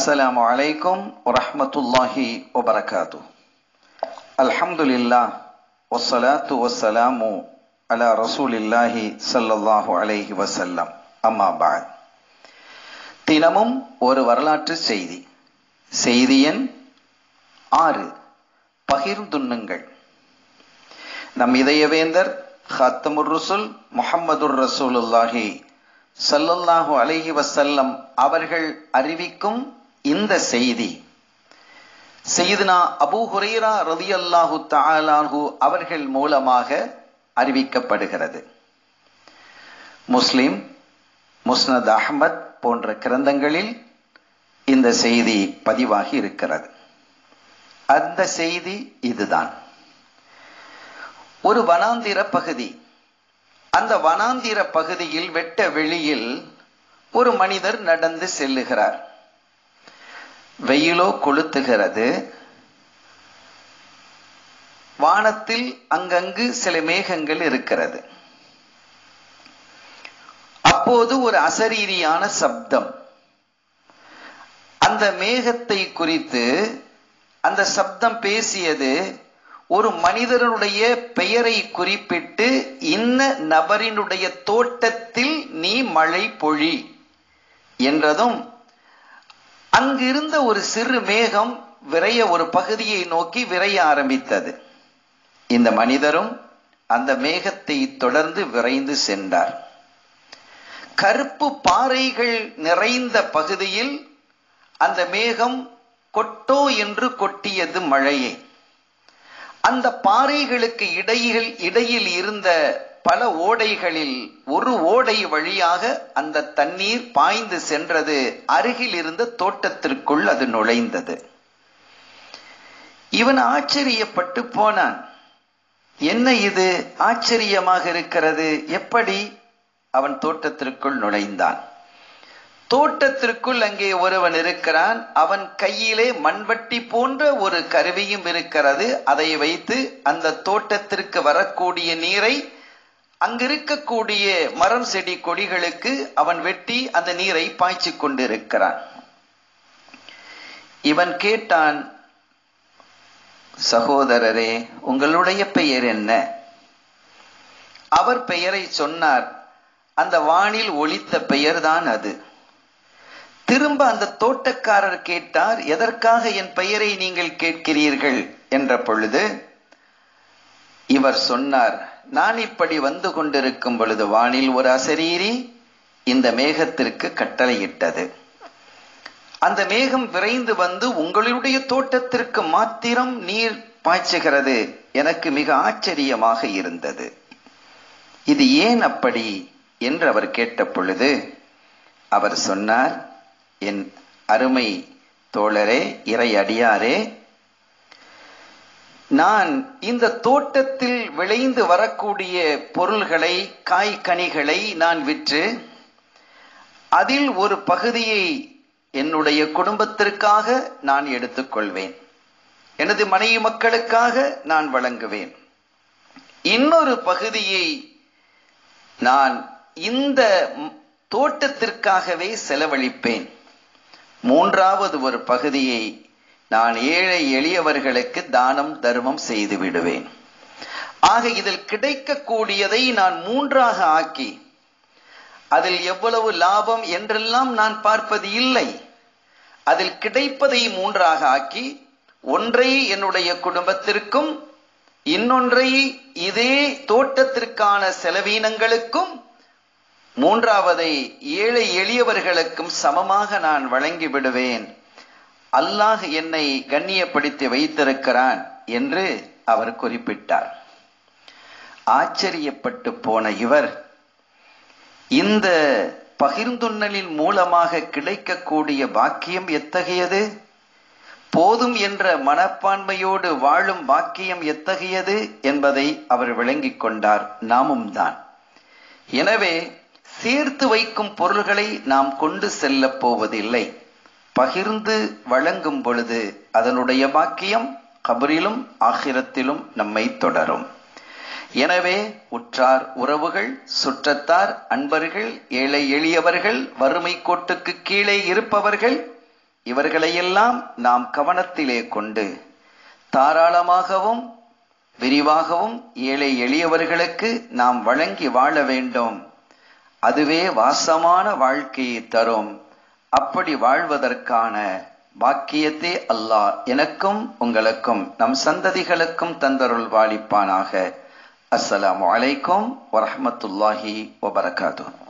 السلام عليكم ورحمة الله وبركاته الحمد لله والصلاة والسلام على رسول الله صلى الله عليه وسلم أما بعد தினமும் ஒரு வரலாற்று செய்தி செய்தி எண் ஆறு பகிர்ந்துண்ணுங்கள் நம் இதயவேந்தர் ஹத்தமுர் ருசுல் முஹம்மதுர் ரசூலுல்லாஹி சல்லல்லாஹு அலைஹி வசல்லம் அவர்கள் அறிவிக்கும் இந்த செய்தி செய்தினா அபூ ஹுரைரா ரதியல்லாஹு தஆலாஹு அவர்கள் மூலமாக அறிவிக்கப்படுகிறது முஸ்லிம் முஸ்னத் அஹ்மத் போன்ற கிரந்தங்களில் இந்த செய்தி பதிவாகி இருக்கிறது அந்த செய்தி இதுதான் ஒரு வனாந்திர பகுதி அந்த வனாந்திர பகுதியில் வெட்ட வெளியில் ஒரு மனிதர் நடந்து செல்லுகிறார் வெயிலோ கொளுத்துகிறது வானத்தில் அங்கங்கு சில மேகங்கள் இருக்கிறது அப்போது ஒரு அசரீரியான சப்தம் அந்த மேகத்தை குறித்து அந்த சப்தம் பேசியது ஒரு மனிதனுடைய பெயரை குறிப்பிட்டு இன்ன நபரினுடைய தோட்டத்தில் நீ மழை பொழி என்றதும் அங்கிருந்த ஒரு சிறு மேகம் விரைய ஒரு பகுதியை நோக்கி விரைய ஆரம்பித்தது இந்த மனிதரும் அந்த மேகத்தை தொடர்ந்து விரைந்து சென்றார் கருப்பு பாறைகள் நிறைந்த பகுதியில் அந்த மேகம் கொட்டோ என்று கொட்டியது மழையை அந்த பாறைகளுக்கு இடையில் இடையில் இருந்த பல ஓடைகளில் ஒரு ஓடை வழியாக அந்த தண்ணீர் பாய்ந்து சென்றது அருகில் இருந்த தோட்டத்திற்குள் அது நுழைந்தது இவன் ஆச்சரியப்பட்டு போனான் என்ன இது ஆச்சரியமாக இருக்கிறது எப்படி அவன் தோட்டத்திற்குள் நுழைந்தான் தோட்டத்திற்குள் அங்கே ஒருவன் இருக்கிறான் அவன் கையிலே மண்வட்டி போன்ற ஒரு கருவியும் இருக்கிறது அதை வைத்து அந்த தோட்டத்திற்கு வரக்கூடிய நீரை அங்கிருக்கக்கூடிய மரம் செடி கொடிகளுக்கு அவன் வெட்டி அந்த நீரை பாய்ச்சி கொண்டிருக்கிறான் இவன் கேட்டான் சகோதரரே உங்களுடைய பெயர் என்ன அவர் பெயரை சொன்னார் அந்த வானில் ஒலித்த பெயர்தான் அது திரும்ப அந்த தோட்டக்காரர் கேட்டார் எதற்காக என் பெயரை நீங்கள் கேட்கிறீர்கள் என்ற பொழுது இவர் சொன்னார் நான் இப்படி வந்து கொண்டிருக்கும் பொழுது வானில் ஒரு அசரீரி இந்த மேகத்திற்கு கட்டளையிட்டது அந்த மேகம் விரைந்து வந்து உங்களுடைய தோட்டத்திற்கு மாத்திரம் நீர் பாய்ச்சுகிறது எனக்கு மிக ஆச்சரியமாக இருந்தது இது ஏன் அப்படி என்று அவர் கேட்ட பொழுது அவர் சொன்னார் என் அருமை தோழரே இறை அடியாரே நான் இந்த தோட்டத்தில் விளைந்து வரக்கூடிய பொருள்களை காய்கனிகளை நான் விற்று அதில் ஒரு பகுதியை என்னுடைய குடும்பத்திற்காக நான் எடுத்துக்கொள்வேன் எனது மனைவி மக்களுக்காக நான் வழங்குவேன் இன்னொரு பகுதியை நான் இந்த தோட்டத்திற்காகவே செலவழிப்பேன் மூன்றாவது ஒரு பகுதியை நான் ஏழை எளியவர்களுக்கு தானம் தர்மம் செய்து விடுவேன் ஆக இதில் கிடைக்கக்கூடியதை நான் மூன்றாக ஆக்கி அதில் எவ்வளவு லாபம் என்றெல்லாம் நான் பார்ப்பது இல்லை அதில் கிடைப்பதை மூன்றாக ஆக்கி ஒன்றை என்னுடைய குடும்பத்திற்கும் இன்னொன்றை இதே தோட்டத்திற்கான செலவீனங்களுக்கும் மூன்றாவதை ஏழை எளியவர்களுக்கும் சமமாக நான் வழங்கி விடுவேன் அல்லாஹ் என்னை கண்ணியப்படுத்தி வைத்திருக்கிறான் என்று அவர் குறிப்பிட்டார் ஆச்சரியப்பட்டு போன இவர் இந்த பகிர்ந்துண்ணலின் மூலமாக கிடைக்கக்கூடிய பாக்கியம் எத்தகையது போதும் என்ற மனப்பான்மையோடு வாழும் பாக்கியம் எத்தகையது என்பதை அவர் விளங்கிக் கொண்டார் நாமும் தான் எனவே சேர்த்து வைக்கும் பொருள்களை நாம் கொண்டு செல்ல போவதில்லை பகிர்ந்து வழங்கும் பொழுது அதனுடைய பாக்கியம் கபரிலும் ஆகிரத்திலும் நம்மை தொடரும் எனவே உற்றார் உறவுகள் சுற்றத்தார் அன்பர்கள் ஏழை எளியவர்கள் வறுமை கோட்டுக்கு கீழே இருப்பவர்கள் இவர்களையெல்லாம் நாம் கவனத்திலே கொண்டு தாராளமாகவும் விரிவாகவும் ஏழை எளியவர்களுக்கு நாம் வழங்கி வாழ வேண்டும் அதுவே வாசமான வாழ்க்கையை தரும் அப்படி வாழ்வதற்கான பாக்கியத்தை அல்லாஹ் எனக்கும் உங்களுக்கும் நம் சந்ததிகளுக்கும் தந்தருள் வாழிப்பானாக அஸ்ஸலாமு அலைக்கும் வரஹமத்துல்லாஹி வபரகாத்து